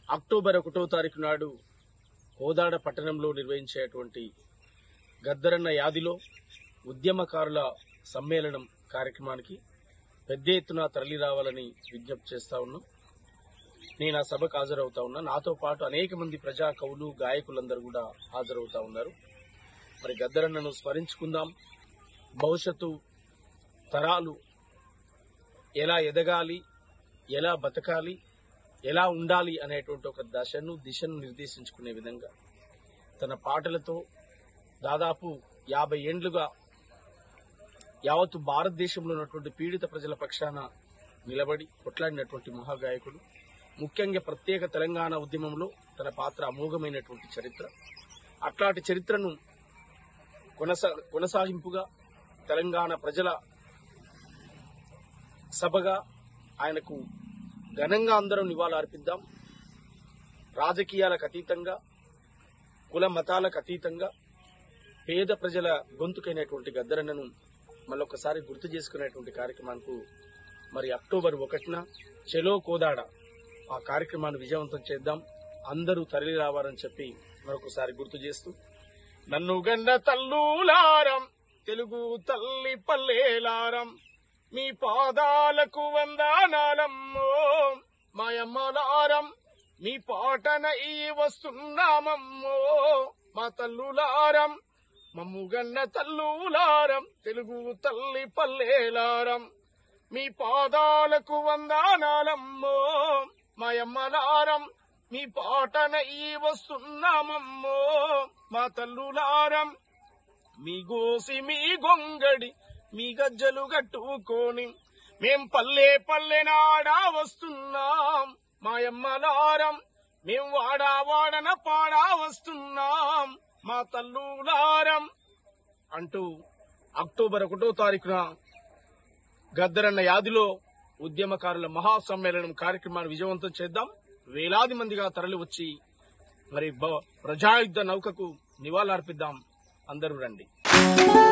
October ఒకటో తారీఖు నాడు కోదాడ పట్టణంలో నిర్వహించేటువంటి గద్దరన్న యాదిలో ఉద్యమకారుల సమ్మేళనం కార్యక్రమానికి పెద్ద ఎత్తున తరలి రావాలని విజ్ఞప్తి చేస్తా ఉన్నాం నేను ఆ సభకు హాజరవుతా ఉన్నా నాతో పాటు అనేక మంది ప్రజా కవులు గాయకులందరూ కూడా హాజరవుతా ఉన్నారు మరి గద్దరన్నను స్మరించుకుందాం భవిష్యత్తు తరాలు ఎలా ఎదగాలి ఎలా బతకాలి ఎలా ఉండాలి అనేటువంటి ఒక దశను దిశను నిర్దేశించుకునే విధంగా తన పాటలతో దాదాపు యాభై ఏండ్లుగా యావత్తు భారతదేశంలో ఉన్నటువంటి పీడిత ప్రజల పక్షాన నిలబడి కొట్లాడినటువంటి మహాగాయకుడు ముఖ్యంగా ప్రత్యేక తెలంగాణ ఉద్యమంలో తన పాత్ర అమోఘమైనటువంటి చరిత్ర అట్లాంటి చరిత్రను కొనసా కొనసాగింపుగా తెలంగాణ ప్రజల సభగా ఆయనకు ఘనంగా అందరం నివాళులు అర్పిద్దాం రాజకీయాలకు అతీతంగా కుల మతాలకు అతీతంగా పేద ప్రజల గొంతుకైనటువంటి గద్దరన్నను మళ్ళొకసారి గుర్తు చేసుకునేటువంటి కార్యక్రమానికి మరి అక్టోబర్ ఒకటిన చెలో కోదాడ ఆ కార్యక్రమాన్ని విజయవంతం చేద్దాం అందరూ తరలి రావాలని చెప్పి మరొకసారి గుర్తు చేస్తూ నన్ను గండ తల్లులారం తెలుగు తల్లి పల్లెలారం మీ పాదాలకు వందనాలమ్మో మాయమ్మలారం మీ పాటన ఈ వస్తున్నామమ్మో మా తల్లులారం మమ్ముగన్న తల్లులారం తెలుగు తల్లి పల్లెలారం మీ పాదాలకు వందనాలమ్మో మాయమ్మలారం మీ పాటన ఈ వస్తున్నామమ్మో మా తల్లులారం మీ గోసి మీ గొంగడి మీ గజ్జలు కట్టుకొని మేం పల్లె పల్లె నాడా వస్తున్నాం మాయమ్మలారం మేం వాడా వాడన పాడా వస్తున్నాం మా తల్లులారం అంటూ అక్టోబర్ ఒకటో తారీఖున గద్దరన్న యాదిలో ఉద్యమకారుల మహాసమ్మేళనం కార్యక్రమాన్ని విజయవంతం చేద్దాం వేలాది మందిగా తరలి వచ్చి మరి బ- ప్రజాయుద్ధ నౌకకు నివాళులర్పిద్దాం అందరూ రండి